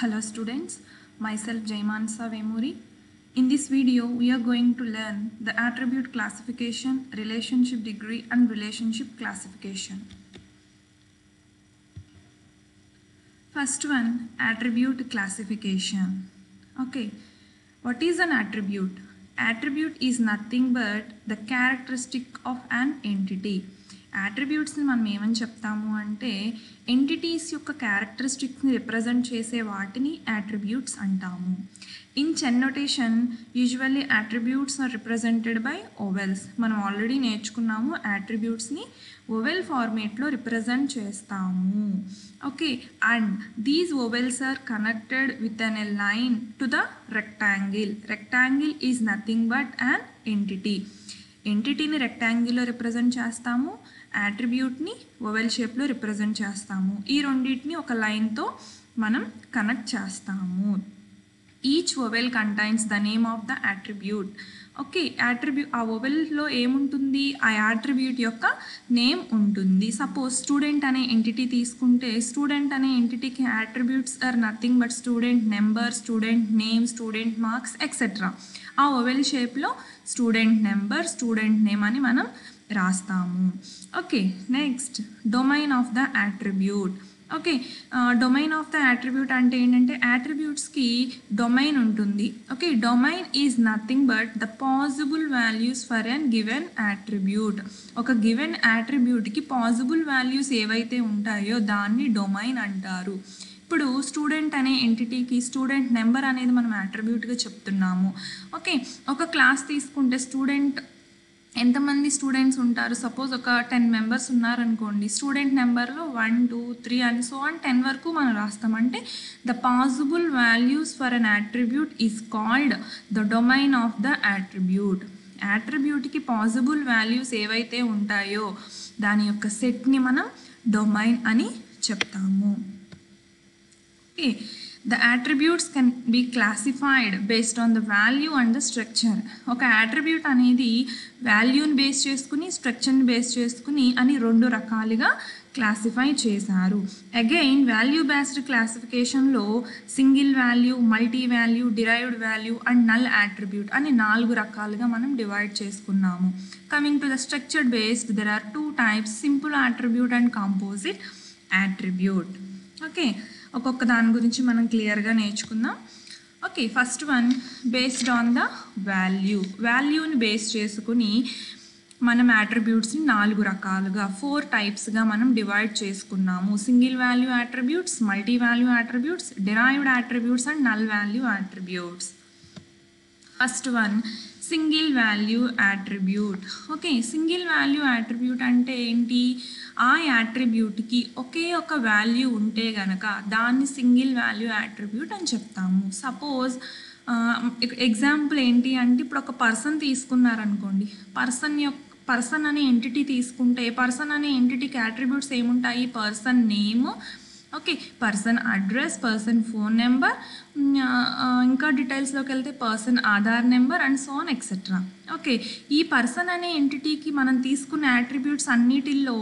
Hello students, myself Jaimansa Vemuri. In this video, we are going to learn the attribute classification, relationship degree and relationship classification. First one, attribute classification. Okay, what is an attribute? Attribute is nothing but the characteristic of an entity. యాట్రిబ్యూట్స్ని మనం ఏమని చెప్తాము అంటే entities యొక్క క్యారెక్టరిస్టిక్స్ని represent చేసే వాటిని attributes అంటాము in Chen notation usually attributes are represented by ovals మనం already నేర్చుకున్నాము యాట్రిబ్యూట్స్ని ఓవెల్ ఫార్మేట్లో రిప్రజెంట్ చేస్తాము okay and these ovals are connected with an a line to the rectangle rectangle is nothing but an entity ఎంటిటీని రెక్టాంగిల్లో represent చేస్తాము యాట్రిబ్యూట్ని oval షేప్లో రిప్రజెంట్ చేస్తాము ఈ రెండింటిని ఒక లైన్తో మనం కనెక్ట్ చేస్తాము each oval contains the name of the attribute okay attribute ఆ ఓవెల్లో ఏముంటుంది ఆ యాట్రిబ్యూట్ యొక్క నేమ్ ఉంటుంది సపోజ్ స్టూడెంట్ అనే ఎంటిటీ తీసుకుంటే స్టూడెంట్ అనే ఎంటిటీకి attributes are nothing but student number student name student marks etcetera ఆ ఓవెల్ షేప్లో స్టూడెంట్ నెంబర్ స్టూడెంట్ నేమ్ అని మనం రాస్తాము okay next domain of the attribute okay domain of the attribute అంటే ఏంటంటే యాట్రిబ్యూట్స్కి డొమైన్ ఉంటుంది okay domain is nothing but the possible values for an given attribute ఒక గివెన్ యాట్రిబ్యూట్కి పాసిబుల్ వాల్యూస్ ఏవైతే ఉంటాయో దాన్ని డొమైన్ అంటారు ఇప్పుడు స్టూడెంట్ అనే ఎంటిటీకి స్టూడెంట్ నెంబర్ అనేది మనం యాట్రిబ్యూట్గా చెప్తున్నాము ఓకే ఒక క్లాస్ తీసుకుంటే స్టూడెంట్ ఎంతమంది స్టూడెంట్స్ ఉంటారు సపోజ్ ఒక టెన్ మెంబర్స్ ఉన్నారనుకోండి స్టూడెంట్ నెంబర్లో one two three and so and ten వరకు మనం రాస్తామంటే the possible values for an attribute is called the domain of the attribute యాట్రిబ్యూట్కి పాసిబుల్ వాల్యూస్ ఏవైతే ఉంటాయో దాని యొక్క సెట్ని మనం డొమైన్ అని చెప్తాము okay the attributes can be classified based on the value and the structure ఒక యాట్రిబ్యూట్ అనేది వాల్యూని బేస్ చేసుకుని స్ట్రక్చర్ని బేస్ చేసుకుని అని రెండు రకాలుగా క్లాసిఫై చేశారు అగైన్ వాల్యూ బేస్డ్ క్లాసిఫికేషన్లో single value multi value derived value and null attribute అని నాలుగు రకాలుగా మనం డివైడ్ చేసుకున్నాము coming to the structured based there are two types simple attribute and composite attribute okay ఒక్కొక్క దాని గురించి మనం క్లియర్గా నేర్చుకుందాం okay first one based on the value వాల్యూని బేస్ చేసుకుని మనం యాట్రిబ్యూట్స్ని నాలుగు రకాలుగా ఫోర్ టైప్స్గా మనం డివైడ్ చేసుకున్నాము single value attributes multi value attributes derived attributes and null value attributes first one single value attribute okay single value attribute అంటే ఏంటి ఆ యాట్రిబ్యూట్కి ఒకే ఒక వాల్యూ ఉంటే గనక దాన్ని సింగిల్ వాల్యూ యాట్రిబ్యూట్ అని చెప్తాము సపోజ్ ఎగ్జాంపుల్ ఏంటి అంటే ఇప్పుడు ఒక పర్సన్ తీసుకున్నారనుకోండి పర్సన్ యొక్క పర్సన్ అనే ఎంటిటీ తీసుకుంటే పర్సన్ అనే ఎంటిటీకి యాట్రిబ్యూట్స్ ఏముంటాయి person name okay person address person phone number ఇంకా డీటెయిల్స్లోకి వెళ్తే person Aadhaar number and so on etcetera okay ఈ పర్సన్ అనే ఎంటిటీకి మనం తీసుకున్న యాట్రిబ్యూట్స్ అన్నిటిల్లో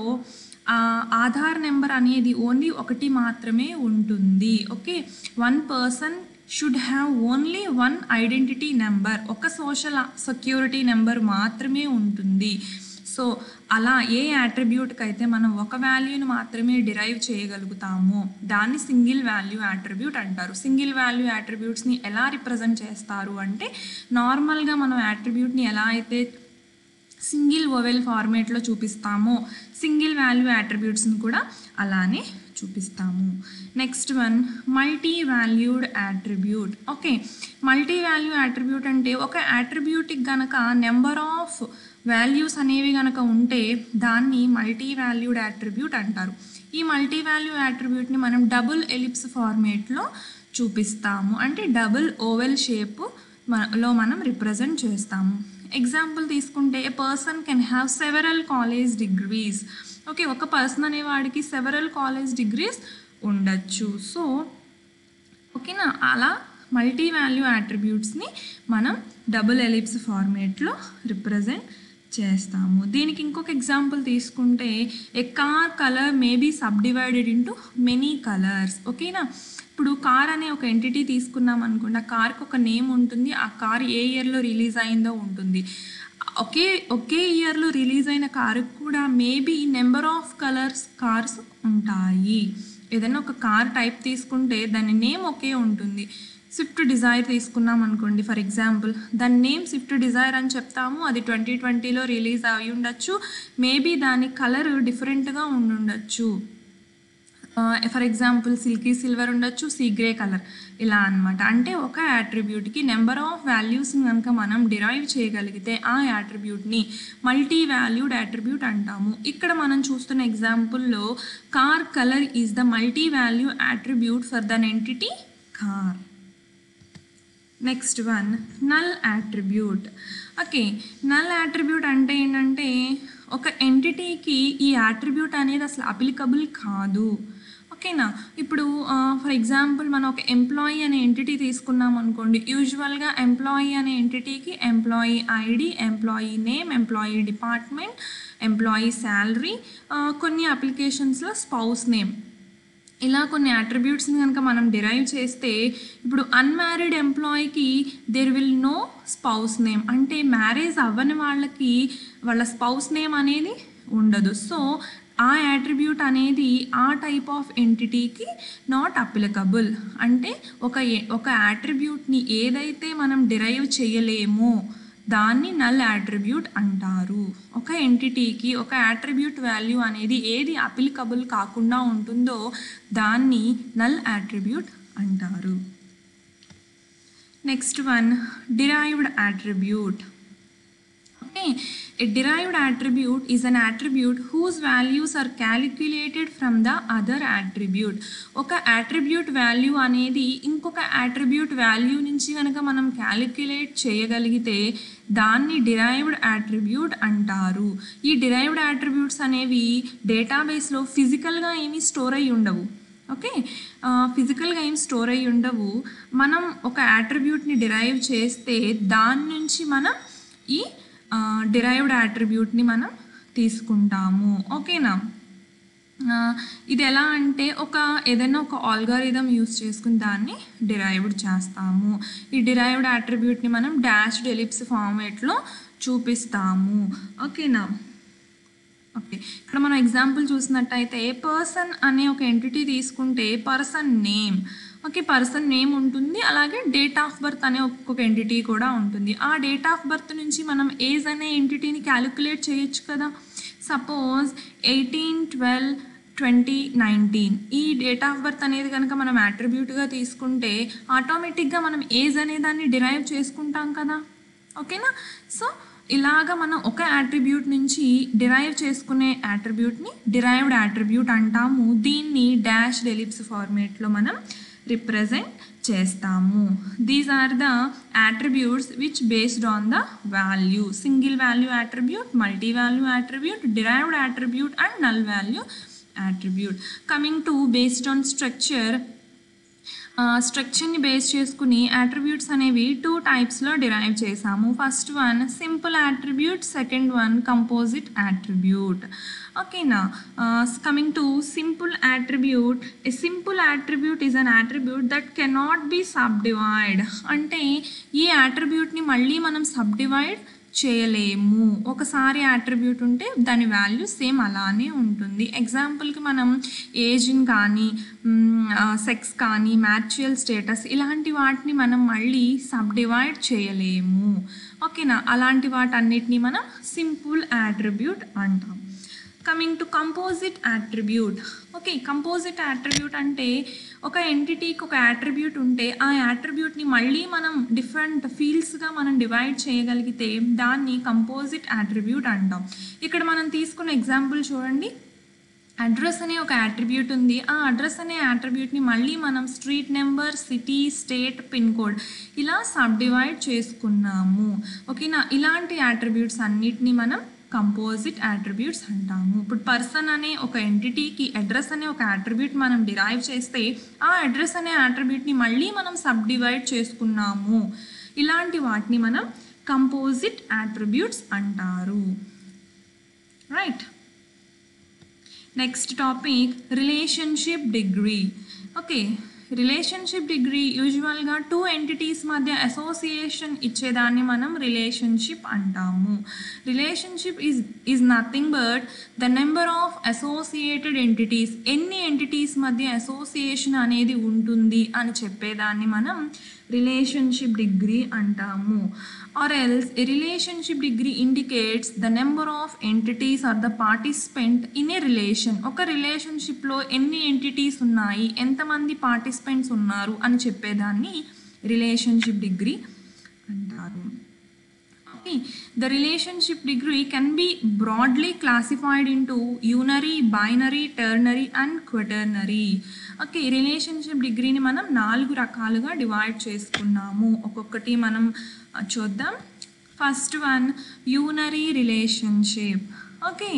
ఆధార్ నెంబర్ అనేది ఓన్లీ ఒకటి మాత్రమే ఉంటుంది okay one person should have only one identity number ఒక సోషల్ సెక్యూరిటీ నెంబర్ మాత్రమే ఉంటుంది సో అలా ఏ యాట్రిబ్యూట్కి అయితే మనం ఒక వాల్యూని మాత్రమే డిరైవ్ చేయగలుగుతామో దాన్ని సింగిల్ వాల్యూ యాట్రిబ్యూట్ అంటారు సింగిల్ వాల్యూ యాట్రిబ్యూట్స్ని ఎలా రిప్రజెంట్ చేస్తారు అంటే నార్మల్గా మనం యాట్రిబ్యూట్ని ఎలా అయితే సింగిల్ ఓవెల్ ఫార్మేట్లో చూపిస్తామో సింగిల్ వాల్యూ యాట్రిబ్యూట్స్ని కూడా అలానే చూపిస్తాము next one multi valued attribute okay multi value attribute అంటే ఒక యాట్రిబ్యూట్కి గనక నెంబర్ ఆఫ్ వాల్యూస్ అనేవి కనుక ఉంటే దాన్ని మల్టీ వాల్యూడ్ యాట్రిబ్యూట్ అంటారు ఈ మల్టీ వాల్యూ యాట్రిబ్యూట్ని మనం డబుల్ ఎలిప్స్ ఫార్మేట్లో చూపిస్తాము అంటే డబుల్ ఓవెల్ షేప్ లో మనం రిప్రజెంట్ చేస్తాము ఎగ్జాంపుల్ తీసుకుంటే a person can have several college degrees okay ఒక పర్సన్ అనేవాడికి సెవెరల్ కాలేజ్ డిగ్రీస్ ఉండొచ్చు సో ఓకేనా అలా మల్టీ వాల్యూ యాట్రిబ్యూట్స్ని మనం డబుల్ ఎలిప్స్ ఫార్మేట్లో రిప్రజెంట్ చేస్తాము దీనికి ఇంకొక ఎగ్జాంపుల్ తీసుకుంటే a car colour may be subdivided into many colours ఓకేనా ఇప్పుడు కార్ అనే ఒక ఎంటిటీ తీసుకున్నాం అనుకోండి ఆ కార్కి ఒక నేమ్ ఉంటుంది ఆ కార్ ఏ ఇయర్లో రిలీజ్ అయిందో ఉంటుంది ఒకే ఒకే ఇయర్లో రిలీజ్ అయిన కారు కూడా maybe number of colours cars ఉంటాయి ఏదైనా ఒక కార్ టైప్ తీసుకుంటే దాని నేమ్ ఒకే ఉంటుంది స్విఫ్ట్ డిజైర్ తీసుకున్నాం అనుకోండి ఫర్ ఎగ్జాంపుల్ దాని నేమ్ స్విఫ్ట్ డిజైర్ అని చెప్తాము అది ట్వంటీ ట్వంటీలో రిలీజ్ అయి ఉండొచ్చు మేబీ దాని కలర్ డిఫరెంట్గా ఉండుండొచ్చు ఫర్ ఎగ్జాంపుల్ సిల్కీ సిల్వర్ ఉండొచ్చు సీ గ్రే కలర్ ఇలా అనమాట అంటే ఒక యాట్రిబ్యూట్కి నెంబర్ ఆఫ్ వాల్యూస్ని కనుక మనం డిరైవ్ చేయగలిగితే ఆ యాట్రిబ్యూట్ని మల్టీ వాల్యూడ్ యాట్రిబ్యూట్ అంటాము ఇక్కడ మనం చూస్తున్న ఎగ్జాంపుల్లో car colour is the multi value attribute for than entity car next one null attribute okay null attribute అంటే ఏంటంటే ఒక ఎంటిటీకి ఈ యాట్రిబ్యూట్ అనేది అసలు అప్లికబుల్ కాదు ఓకేనా ఇప్పుడు ఫర్ ఎగ్జాంపుల్ మనం ఒక ఎంప్లాయీ అనే ఎంటిటీ తీసుకున్నాం అనుకోండి యూజువల్గా ఎంప్లాయీ అనే ఎంటిటీకి employee ID employee name employee department employee salary కొన్ని అప్లికేషన్స్లో స్పౌస్ నేమ్ ఇలా కొన్ని అట్రిబ్యూట్స్ని కనుక మనం డిరైవ్ చేస్తే ఇప్పుడు అన్మ్యారీడ్ ఎంప్లాయీకి there will no spouse name అంటే మ్యారేజ్ అవ్వని వాళ్ళకి వాళ్ళ స్పౌస్ నేమ్ అనేది ఉండదు సో ఆ యాట్రిబ్యూట్ అనేది ఆ టైప్ ఆఫ్ ఎంటిటీకి నాట్ అప్లికబుల్ అంటే ఒక ఒక యాట్రిబ్యూట్ని ఏదైతే మనం డిరైవ్ చేయలేమో దాన్ని నల్ యాట్రిబ్యూట్ అంటారు ఒక ఎంటిటీకి ఒక యాట్రిబ్యూట్ వాల్యూ అనేది ఏది అప్లికబుల్ కాకుండా ఉంటుందో దాన్ని నల్ యాట్రిబ్యూట్ అంటారు next one derived attribute okay A derived attribute is an attribute whose values are calculated from the other attribute. ఒక attribute వాల్యూ అనేది ఇంకొక attribute వాల్యూ నుంచి కనుక మనం క్యాలిక్యులేట్ చేయగలిగితే దాన్ని డిరైవ్డ్ యాట్రిబ్యూట్ అంటారు ఈ డిరైవ్డ్ యాట్రిబ్యూట్స్ అనేవి డేటాబేస్లో ఫిజికల్గా ఏమీ స్టోర్ అయి ఉండవు ఓకే ఫిజికల్గా ఏం స్టోర్ అయ్యి ఉండవు మనం ఒక యాట్రిబ్యూట్ని డిరైవ్ చేస్తే దాని నుంచి మనం ఈ డిరైవ్డ్ యాట్రిబ్యూట్ని మనం తీసుకుంటాము ఓకేనా ఇది ఎలా అంటే ఒక ఏదైనా ఒక ఆల్గారిథం యూస్ చేసుకుని దాన్ని డిరైవ్డ్ చేస్తాము ఈ డిరైవ్డ్ యాట్రిబ్యూట్ని మనం డాష్ డెలిప్స్ ఫార్మేట్లో చూపిస్తాము ఓకేనా ఓకే ఇక్కడ మనం ఎగ్జాంపుల్ చూసినట్టయితే పర్సన్ అనే ఒక ఎంటిటీ తీసుకుంటే person name okay person name ఉంటుంది అలాగే డేట్ ఆఫ్ బర్త్ అనే ఒక్కొక్క ఎంటిటీ కూడా ఉంటుంది ఆ డేట్ ఆఫ్ బర్త్ నుంచి మనం ఏజ్ అనే ఎంటిటీని క్యాలిక్యులేట్ చేయొచ్చు కదా suppose eighteen twelve twenty nineteen ఈ డేట్ ఆఫ్ బర్త్ అనేది కనుక మనం యాట్రిబ్యూట్గా తీసుకుంటే ఆటోమేటిక్గా మనం ఏజ్ అనే దాన్ని డిరైవ్ చేసుకుంటాం కదా ఓకేనా సో ఇలాగ మనం ఒక యాట్రిబ్యూట్ నుంచి డిరైవ్ చేసుకునే యాట్రిబ్యూట్ని డిరైవ్డ్ యాట్రిబ్యూట్ అంటాము దీన్ని డాష్ డెలిప్స్ ఫార్మేట్లో మనం రిప్రజెంట్ చేస్తాము these are the attributes which based on the value single value attribute multi value attribute derived attribute and null value attribute coming to based on structure స్ట్రక్చర్ని base చేసుకుని attributes అనేవి two టైప్స్లో derive చేసాము first one simple attribute second one composite attribute ఓకేనా coming to simple attribute a simple attribute is an attribute that cannot be subdivide అంటే ఈ యాట్రిబ్యూట్ని మళ్ళీ మనం సబ్ డివైడ్ చేయలేము ఒకసారి యాట్రిబ్యూట్ ఉంటే దాని వాల్యూ సేమ్ అలానే ఉంటుంది ఎగ్జాంపుల్కి మనం ఏజ్ని కానీ సెక్స్ కానీ మ్యాచువల్ స్టేటస్ ఇలాంటి వాటిని మనం మళ్ళీ సబ్ డివైడ్ చేయలేము ఓకేనా అలాంటి వాటన్నిటిని మనం సింపుల్ యాట్రిబ్యూట్ అంటాం coming to composite attribute okay composite attribute అంటే ఒక ఎంటిటీకి ఒక యాట్రిబ్యూట్ ఉంటే ఆ యాట్రిబ్యూట్ని మళ్ళీ మనం డిఫరెంట్ ఫీల్డ్స్గా మనం డివైడ్ చేయగలిగితే దాన్ని కంపోజిట్ యాట్రిబ్యూట్ అంటాం ఇక్కడ మనం తీసుకున్న ఎగ్జాంపుల్ చూడండి అడ్రస్ అనే ఒక యాట్రిబ్యూట్ ఉంది ఆ అడ్రస్ అనే యాట్రిబ్యూట్ని మళ్ళీ మనం street number city state pin code ఇలా సబ్ డివైడ్ చేసుకున్నాము ఓకేనా ఇలాంటి యాట్రిబ్యూట్స్ అన్నిటిని మనం కంపోజిట్ యాట్రిబ్యూట్స్ అంటాము ఇప్పుడు పర్సన్ అనే ఒక ఎంటిటీకి అడ్రస్ అనే ఒక యాట్రిబ్యూట్ మనం డిరైవ్ చేస్తే ఆ అడ్రస్ అనే యాట్రిబ్యూట్ని మళ్ళీ మనం సబ్ డివైడ్ చేసుకున్నాము ఇలాంటి వాటిని మనం కంపోజిట్ అట్రిబ్యూట్స్ అంటారు right next topic relationship degree okay relationship degree usually two entities మధ్య అసోసియేషన్ ఇచ్చేదాన్ని మనం రిలేషన్షిప్ అంటాము relationship is is nothing but the number of associated entities ఎన్ని ఎంటిటీస్ మధ్య అసోసియేషన్ అనేది ఉంటుంది అని చెప్పేదాన్ని మనం రిలేషన్షిప్ డిగ్రీ అంటాము or else a relationship degree indicates the number of entities are the participant in a relation ఒక రిలేషన్షిప్లో ఎన్ని ఎంటిటీస్ ఉన్నాయి ఎంతమంది పార్టిసిపెంట్స్ ఉన్నారు అని చెప్పేదాన్ని రిలేషన్షిప్ డిగ్రీ అంటారు Okay, the relationship degree can be broadly classified into unary, binary, ternary and quaternary. Okay relationship డిగ్రీని మనం నాలుగు రకాలుగా డివైడ్ చేసుకున్నాము ఒక్కొక్కటి మనం ఆ, చూద్దాం first one unary relationship okay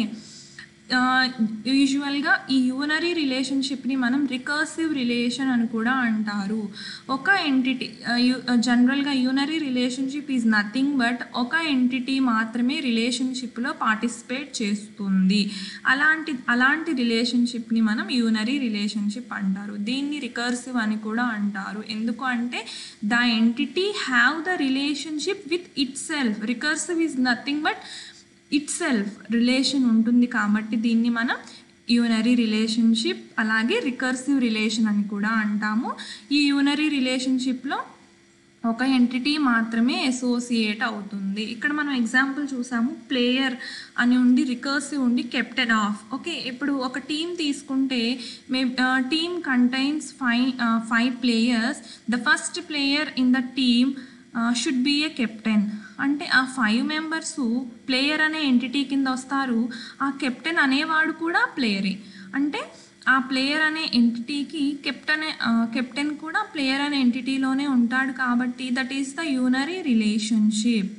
usually ఈ యూనరీ రిలేషన్షిప్ని మనం రికర్సివ్ రిలేషన్ అని కూడా అంటారు ఒక ఎంటిటీ జనరల్గా unary relationship is nothing but ఒక ఎంటిటీ మాత్రమే రిలేషన్షిప్లో పార్టిసిపేట్ చేస్తుంది అలాంటి అలాంటి రిలేషన్షిప్ని మనం యూనరీ రిలేషన్షిప్ అంటారు దీన్ని రికర్సివ్ అని కూడా అంటారు ఎందుకు అంటే the entity have the relationship with itself recursive is nothing but itself relation ఉంటుంది కాబట్టి దీన్ని మనం యూనరీ రిలేషన్షిప్ అలాగే రికర్సివ్ రిలేషన్ అని కూడా అంటాము ఈ యూనరీ రిలేషన్షిప్లో ఒక ఎంటిటీ మాత్రమే అసోసియేట్ అవుతుంది ఇక్కడ మనం ఎగ్జాంపుల్ చూసాము ప్లేయర్ అని ఉండి రికర్సివ్ ఉండి కెప్టెన్ ఆఫ్ ఓకే ఇప్పుడు ఒక టీం తీసుకుంటే may team contains five five players the first player in the team should be a captain అంటే ఆ ఫైవ్ మెంబర్స్ ప్లేయర్ అనే ఎంటిటీ కింద వస్తారు ఆ కెప్టెన్ అనేవాడు కూడా ప్లేయరే అంటే ఆ ప్లేయర్ అనే ఎంటిటీకి కెప్టెన్ కెప్టెన్ కూడా ప్లేయర్ అనే ఎంటిటీలోనే ఉంటాడు కాబట్టి that is the unary relationship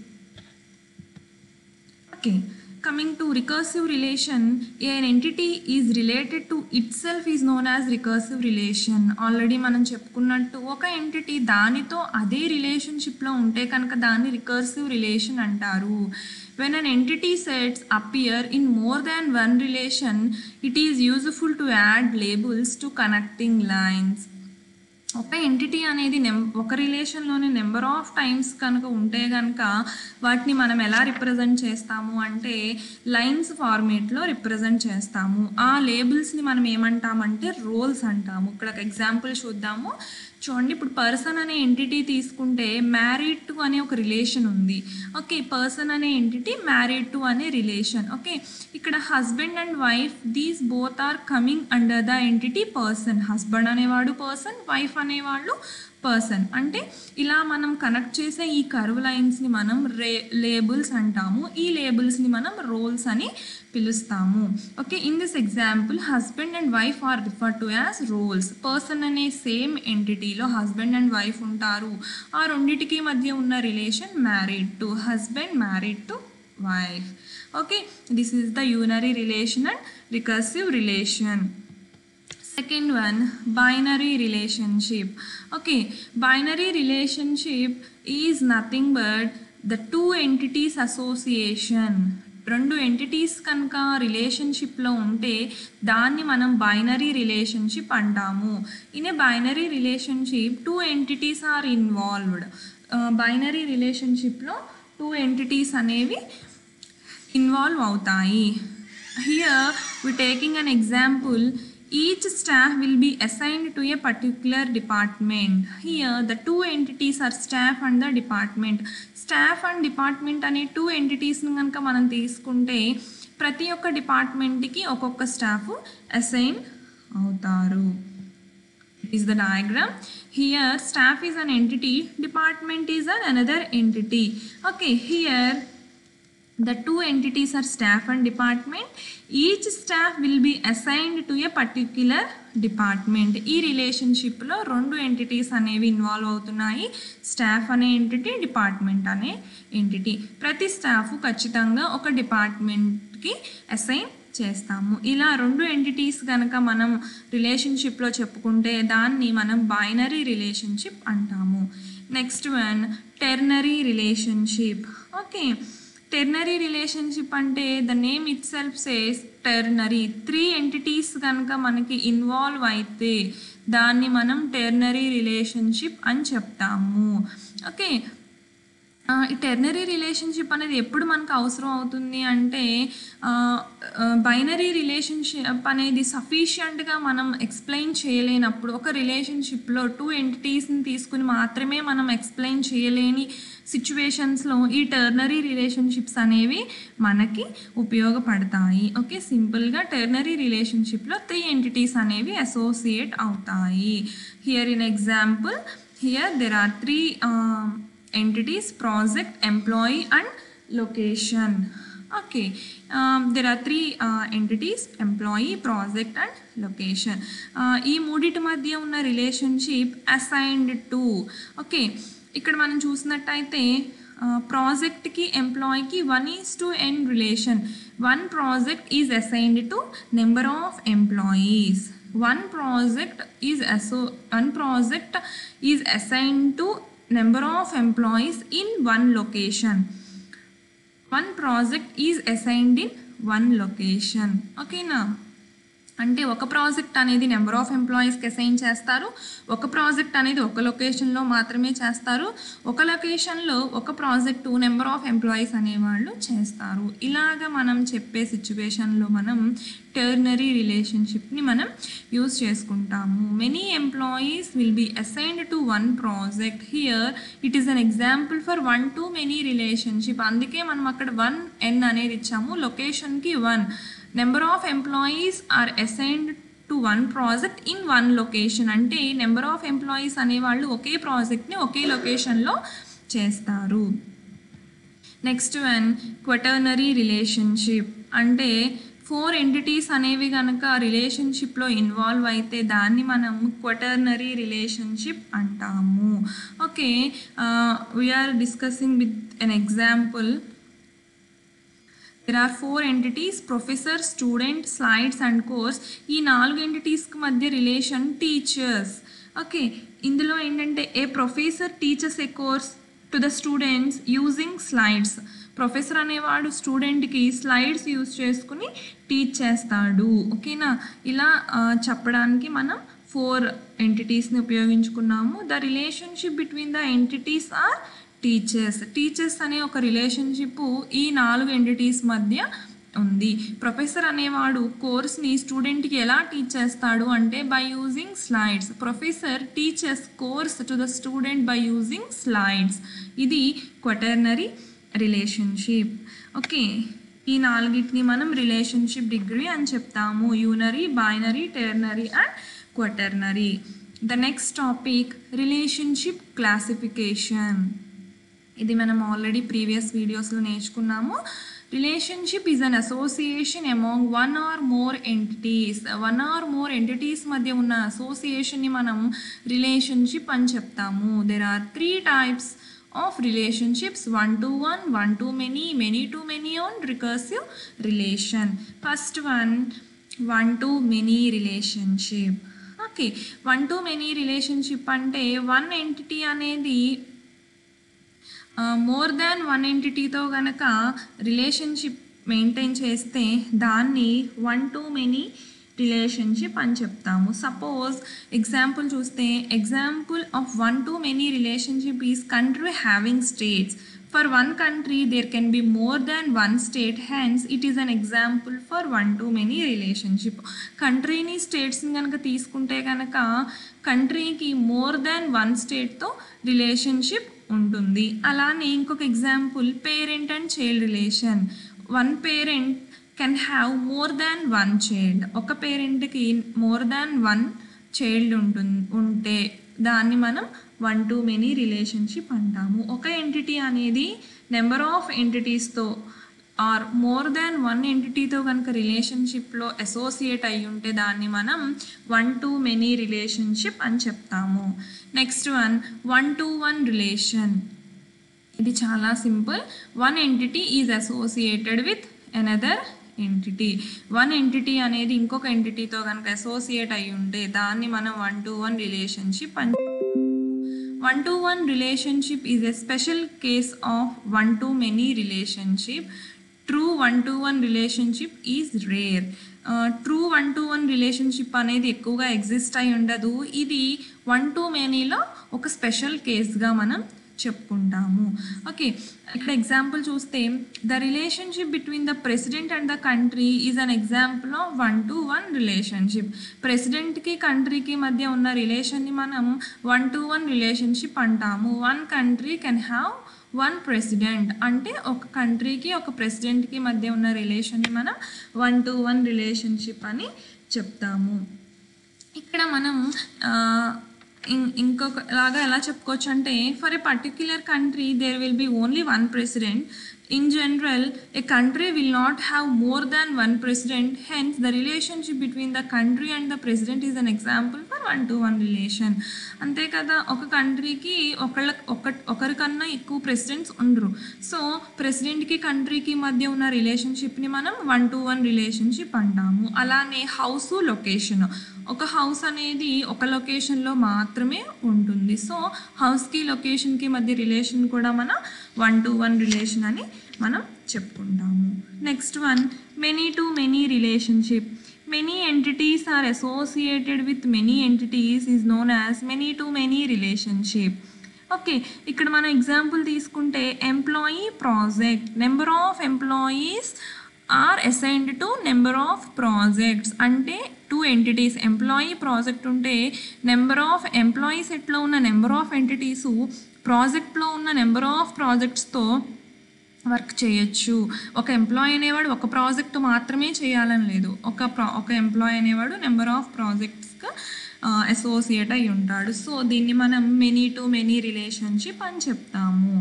okay coming to recursive relation an entity is related to itself is known as recursive relation already మనం చెప్పుకున్నట్టు ఒక ఎంటిటీ దానితో అదే రిలేషన్షిప్లో ఉంటే కనుక దాన్ని రికర్సివ్ రిలేషన్ అంటారు when an entity sets appear in more than one relation it is useful to add labels to connecting lines ఒక ఎంటిటీ అనేది నెం ఒక రిలేషన్లోనే నెంబర్ ఆఫ్ టైమ్స్ కనుక ఉంటే కనుక వాటిని మనం ఎలా రిప్రజెంట్ చేస్తాము అంటే లైన్స్ ఫార్మేట్లో రిప్రజెంట్ చేస్తాము ఆ లేబుల్స్ని మనం ఏమంటామంటే రోల్స్ అంటాము ఇక్కడ ఒక ఎగ్జాంపుల్ చూద్దాము చూడండి ఇప్పుడు పర్సన్ అనే ఎంటిటీ తీసుకుంటే మ్యారీడ్ టు అనే ఒక రిలేషన్ ఉంది ఓకే పర్సన్ అనే ఎంటిటీ మ్యారీడ్ టు అనే రిలేషన్ ఓకే ఇక్కడ husband and wife these both are coming under the entity person husband అనేవాడు పర్సన్ వైఫ్ అనేవాళ్ళు పర్సన్ అంటే ఇలా మనం కనెక్ట్ చేసే ఈ కర్వ్ లైన్స్ని మనం రే లేబుల్స్ అంటాము ఈ లేబుల్స్ని మనం రోల్స్ అని పిలుస్తాము okay in this example husband and wife are refer to as roles person అనే సేమ్ ఎంటిటీలో హస్బెండ్ అండ్ వైఫ్ ఉంటారు ఆ రెండిటికి మధ్య ఉన్న relation married to husband married to wife okay this is the unary relation and recursive relation second one binary relationship okay binary relationship is nothing but the two entities association రెండు entities కనుక రిలేషన్షిప్లో ఉంటే దాన్ని మనం binary relationship అంటాము in a binary relationship two entities are involved binary రిలేషన్షిప్లో two entities అనేవి involve అవుతాయి here we taking an example each staff will be assigned to a particular department here the two entities are staff and the department staff and department అనే two ఎంటిటీస్ని కనుక మనం తీసుకుంటే ప్రతి ఒక్క డిపార్ట్మెంట్కి ఒక్కొక్క స్టాఫ్ అసైన్ అవుతారు is the diagram here staff is an entity department is an another entity okay here the two entities are staff and department each staff will be assigned to a particular department ఈ రిలేషన్షిప్లో రెండు entities అనేవి involve అవుతున్నాయి staff అనే entity department అనే entity ప్రతి staff ఖచ్చితంగా ఒక డిపార్ట్మెంట్కి అసైన్ చేస్తాము ఇలా రెండు ఎంటిటీస్ కనుక మనం రిలేషన్షిప్లో చెప్పుకుంటే దాన్ని మనం బైనరీ రిలేషన్షిప్ అంటాము next one ternary relationship okay ternary relationship అంటే the name itself says ternary three entities కనుక మనకి ఇన్వాల్వ్ అయితే దాన్ని మనం టెర్నరీ రిలేషన్షిప్ అని చెప్తాము ఓకే ఆ, ఈ టెర్నరీ రిలేషన్షిప్ అనేది ఎప్పుడు మనకు అవసరం అవుతుంది అంటే బైనరీ రిలేషన్షిప్ అనేది సఫిషియంట్గా మనం ఎక్స్ప్లెయిన్ చేయలేనప్పుడు ఒక రిలేషన్షిప్లో టూ ఎంటిటీస్ని తీసుకుని మాత్రమే మనం ఎక్స్ప్లెయిన్ చేయలేని సిచ్యువేషన్స్లో ఈ టెర్నరీ రిలేషన్షిప్స్ అనేవి మనకి ఉపయోగపడతాయి ఓకే సింపుల్గా టెర్నరీ రిలేషన్షిప్లో త్రీ ఎంటిటీస్ అనేవి అసోసియేట్ అవుతాయి here in example here there are three entities project employee and location okay um, there are three uh, entities employee project and location uh, ఈ మూడిటి మధ్య ఉన్న రిలేషన్షిప్ అసైన్డ్ టు ఓకే ఇక్కడ మనం చూసినట్టయితే ప్రాజెక్ట్కి ఎంప్లాయీకి one is to N relation one project is assigned to number of employees one project is asso one project is assigned to number of employees in one location one project is assigned in one location ఓకేనా అంటే ఒక project అనేది number of ఎంప్లాయీస్కి assign చేస్తారు ఒక project అనేది ఒక లొకేషన్లో మాత్రమే చేస్తారు ఒక లొకేషన్లో ఒక ప్రాజెక్టు నెంబర్ ఆఫ్ ఎంప్లాయీస్ అనేవాళ్ళు చేస్తారు ఇలాగ మనం చెప్పే సిచ్యువేషన్లో మనం టర్నరీ రిలేషన్షిప్ని మనం యూస్ చేసుకుంటాము many employees will be assigned to one project here it is an example for one to many relationship అందుకే మనం అక్కడ వన్ ఎన్ అనేది ఇచ్చాము లొకేషన్కి one number of employees are assigned to one project in one location అంటే number of employees అనేవాళ్ళు ఒకే ప్రాజెక్ట్ని ఒకే లొకేషన్లో చేస్తారు నెక్స్ట్ వన్ క్వటర్నరీ రిలేషన్షిప్ అంటే ఫోర్ ఎంటిటీస్ అనేవి కనుక రిలేషన్షిప్లో ఇన్వాల్వ్ అయితే దాన్ని మనం క్వటర్నరీ రిలేషన్షిప్ అంటాము okay we are discussing with an example there are four entities professor student slides and course ఈ నాలుగు ఎంటిటీస్కి మధ్య రిలేషన్ టీచర్స్ ఓకే ఇందులో ఏంటంటే a professor teachers a course to the students using slides professor అనేవాడు స్టూడెంట్కి slides use చేసుకుని teach చేస్తాడు ఓకేనా ఇలా ఆ, చెప్పడానికి మనం ఫోర్ ఎంటిటీస్ని ఉపయోగించుకున్నాము the relationship between the entities are teachers teachers అనే ఒక రిలేషన్షిప్ ఈ నాలుగు ఎంటిటీస్ మధ్య ఉంది ప్రొఫెసర్ అనేవాడు కోర్స్ని స్టూడెంట్కి ఎలా టీచ్ చేస్తాడు అంటే by using slides professor teachers course to the student by using slides ఇది క్వటర్నరీ రిలేషన్షిప్ ఓకే ఈ నాలుగిటిని మనం రిలేషన్షిప్ డిగ్రీ అని చెప్తాము unary binary ternary and quaternary the next topic relationship classification ఇది మనం ఆల్రెడీ ప్రీవియస్ వీడియోస్లో నేర్చుకున్నాము relationship is an association among one or more entities one or more entities మధ్య ఉన్న అసోసియేషన్ని మనం రిలేషన్షిప్ అని చెప్తాము there are three types of relationships one to one one to many many to many and recursive relation first one one to many relationship okay one to many relationship అంటే one entity అనేది more than one ఎంటిటీతో గనక relationship maintain చేస్తే దాన్ని one to many relationship అని చెప్తాము suppose example చూస్తే example of one to many relationship is country having states for one country there can be more than one state hence it is an example for one to many relationship కంట్రీని స్టేట్స్ని కనుక తీసుకుంటే కనుక కంట్రీకి more than one స్టేట్తో relationship ఉంటుంది అలానే ఇంకొక example parent and child relation one parent can have more than one child ఒక పేరెంట్కి మోర్ దాన్ వన్ చైల్డ్ ఉంటుంది ఉంటే దాన్ని మనం వన్ టు మెనీ రిలేషన్షిప్ అంటాము ఒక ఎంటిటీ అనేది నెంబర్ ఆఫ్ ఎంటిటీస్తో ఆర్ మోర్ దాన్ వన్ ఎంటిటీతో కనుక రిలేషన్షిప్లో అసోసియేట్ అయి ఉంటే దాన్ని మనం వన్ టు మెనీ రిలేషన్షిప్ అని చెప్తాము next one one to one relation ఇది చాలా simple one entity is associated with another entity one entity అనేది ఇంకొక ఎంటిటీతో కనుక అసోసియేట్ అయి ఉంటే దాన్ని మనం వన్ టు వన్ రిలేషన్షిప్ అని one to one relationship is a special case of one to many relationship true one to one relationship is rare true one to one relationship అనేది ఎక్కువగా ఎగ్జిస్ట్ అయి ఉండదు ఇది వన్ టు మెనీలో ఒక special కేస్గా మనం చెప్పుకుంటాము okay ఇక్కడ ఎగ్జాంపుల్ చూస్తే the relationship between the president and the country is an example of one to one relationship ప్రెసిడెంట్కి కంట్రీకి మధ్య ఉన్న రిలేషన్ని మనం వన్ టు వన్ రిలేషన్షిప్ అంటాము one country can have one president అంటే ఒక కంట్రీకి ఒక ప్రెసిడెంట్కి మధ్య ఉన్న రిలేషన్ని మనం వన్ టు వన్ రిలేషన్షిప్ అని చెప్తాము ఇక్కడ మనం ఆ, ఇం- ఇంకొక లాగా ఎలా చెప్పుకోవచ్చు అంటే for a particular country there will be only one president in general a country will not have more than one president hence the relationship between the country and the president is an example for one to one relation అంతే కదా ఒక కంట్రీకి ఒకళ్ళ ఒక ఒకరికన్నా ఎక్కువ presidents ఉండరు so ప్రెసిడెంట్కి కంట్రీకి మధ్య ఉన్న రిలేషన్షిప్ని మనం వన్ టు వన్ రిలేషన్షిప్ అంటాము అలానే హౌస్ లొకేషన్ ఒక హౌస్ అనేది ఒక లొకేషన్లో మాత్రమే ఉంటుంది సో హౌస్కి లొకేషన్కి మధ్య రిలేషన్ కూడా మనం వన్ టు వన్ రిలేషన్ అని మనం చెప్పుకుంటాము next one many to many relationship many entities are associated with many entities is known as many to many relationship okay ఇక్కడ మనం ఎగ్జాంపుల్ తీసుకుంటే employee project number of employees are assigned to number of projects అంటే two entities employee project ఉంటే number of employees ఎట్లా ఉన్న number of ఎంటిటీసు ప్రాజెక్ట్లో ఉన్న number of ప్రాజెక్ట్స్తో work చేయొచ్చు ఒక ఎంప్లాయీ అనేవాడు ఒక ప్రాజెక్ట్ మాత్రమే చేయాలని లేదు ఒక ప్రా ఒక ఎంప్లాయీ అనేవాడు నెంబర్ ఆఫ్ ప్రాజెక్ట్స్గా అసోసియేట్ అయి ఉంటాడు సో దీన్ని మనం మెనీ టు మెనీ రిలేషన్షిప్ అని చెప్తాము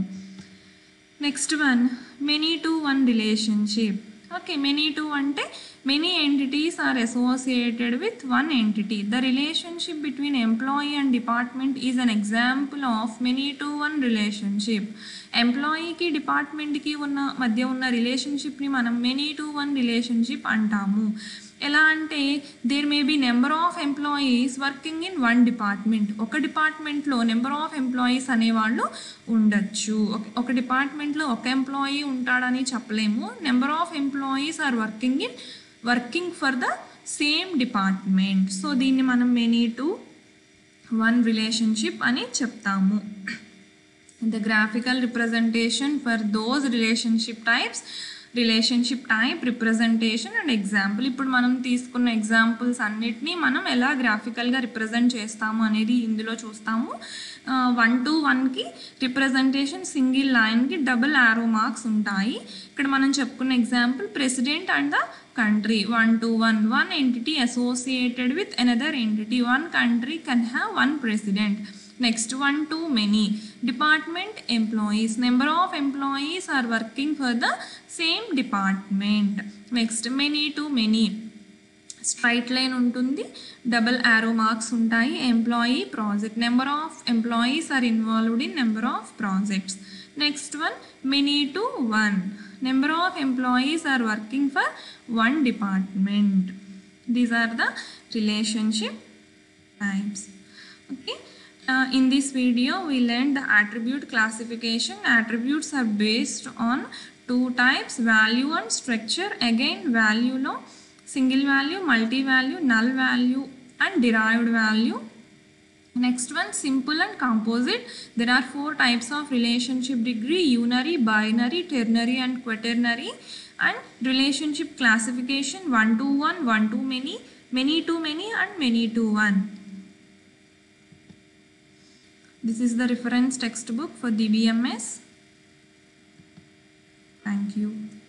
next one many to one relationship okay many to అంటే many entities are associated with one entity the relationship between employee and department is an example of many to one relationship ఎంప్లాయీకి డిపార్ట్మెంట్కి ఉన్న మధ్య ఉన్న రిలేషన్షిప్ని మనం many to one relationship అంటాము ఎలా అంటే there may be number of employees working in one department ఒక డిపార్ట్మెంట్లో నెంబర్ ఆఫ్ ఎంప్లాయీస్ అనేవాళ్ళు ఉండొచ్చు ఒక- ఒక డిపార్ట్మెంట్లో ఒక ఎంప్లాయీ ఉంటాడని చెప్పలేము number of employees are working in working for the same department so దీన్ని మనం మెనీ టు వన్ రిలేషన్షిప్ అని చెప్తాము the graphical representation for those relationship types relationship type representation and example ఇప్పుడు మనం తీసుకున్న ఎగ్జాంపుల్స్ అన్నిటినీ మనం ఎలా గ్రాఫికల్గా రిప్రజెంట్ చేస్తాము అనేది ఇందులో చూస్తాము వన్ టు వన్కి రిప్రజెంటేషన్ సింగిల్ లైన్కి డబుల్ ఆరో మార్క్స్ ఉంటాయి ఇక్కడ మనం చెప్పుకున్న example president and the country one to one one entity associated with another entity one country can have one president next one to many department employees number of employees are working for the same department next many to many straight line ఉంటుంది double arrow marks ఉంటాయి employee project number of employees are involved in number of projects next one many to one number of employees are working for one department these are the relationship types okay uh, in this video we learned the attribute classification attributes are based on two types value and structure again value లో single value multi value null value and derived value next one simple and composite there are four types of relationship degree unary binary ternary and quaternary and relationship classification one to one one to many many to many and many to one this is the reference textbook for the BMS. Thank you.